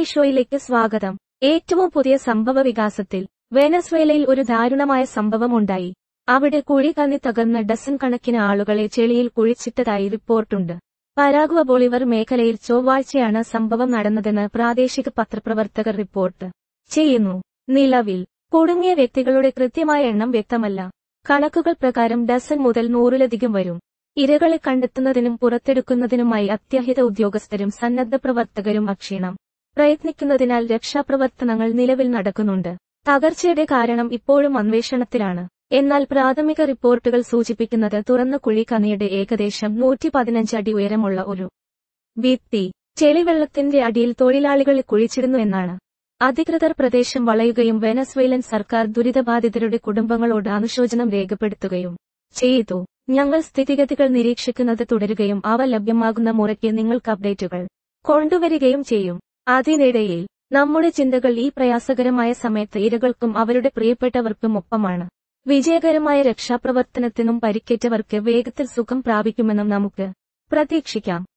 ഷോയിലേക്ക് സ്വാഗതം ഏറ്റവും പുതിയ സംഭവ വികാസത്തിൽ വെനസ്വേലയിൽ ഒരു ദാരുണമായ സംഭവമുണ്ടായി അവിടെ കുഴി കന്നി തകർന്ന ഡസൻ കണക്കിന് ആളുകളെ ചെളിയിൽ കുഴിച്ചിട്ടതായി റിപ്പോർട്ടുണ്ട് പരാഗ്വ ബൊളിവർ മേഖലയിൽ ചൊവ്വാഴ്ചയാണ് സംഭവം നടന്നതെന്ന് പ്രാദേശിക പത്രപ്രവർത്തകർ റിപ്പോർട്ട് ചെയ്യുന്നു നിലവിൽ കുടുങ്ങിയ വ്യക്തികളുടെ കൃത്യമായ എണ്ണം വ്യക്തമല്ല കണക്കുകൾ പ്രകാരം ഡസൻ മുതൽ നൂറിലധികം വരും ഇരകളെ കണ്ടെത്തുന്നതിനും പുറത്തെടുക്കുന്നതിനുമായി അത്യാഹിത ഉദ്യോഗസ്ഥരും സന്നദ്ധ പ്രവർത്തകരും അക്ഷീണം പ്രയത്നിക്കുന്നതിനാൽ രക്ഷാപ്രവർത്തനങ്ങൾ നിലവിൽ നടക്കുന്നുണ്ട് തകർച്ചയുടെ കാരണം ഇപ്പോഴും അന്വേഷണത്തിലാണ് എന്നാൽ പ്രാഥമിക റിപ്പോർട്ടുകൾ സൂചിപ്പിക്കുന്നത് തുറന്ന കുഴി കനിയുടെ ഏകദേശം നൂറ്റി പതിനഞ്ച് അടി ഉയരമുള്ള ഒരു ഭിത്തി ചെളിവെള്ളത്തിന്റെ അടിയിൽ തൊഴിലാളികളെ കുഴിച്ചിടുന്നു എന്നാണ് അധികൃതർ പ്രദേശം വളയുകയും വെനസ്വേലൻ സർക്കാർ ദുരിതബാധിതരുടെ കുടുംബങ്ങളോട് അനുശോചനം രേഖപ്പെടുത്തുകയും ചെയ്തു ഞങ്ങൾ സ്ഥിതിഗതികൾ നിരീക്ഷിക്കുന്നത് തുടരുകയും അവ ലഭ്യമാകുന്ന മുറയ്ക്ക് നിങ്ങൾക്ക് അപ്ഡേറ്റുകൾ കൊണ്ടുവരികയും ചെയ്യും അതിനിടയിൽ നമ്മുടെ ചിന്തകൾ ഈ പ്രയാസകരമായ സമയത്ത് ഇരകൾക്കും അവരുടെ പ്രിയപ്പെട്ടവർക്കും ഒപ്പമാണ് വിജയകരമായ രക്ഷാപ്രവർത്തനത്തിനും പരിക്കേറ്റവർക്ക് വേഗത്തിൽ സുഖം പ്രാപിക്കുമെന്നും നമുക്ക് പ്രതീക്ഷിക്കാം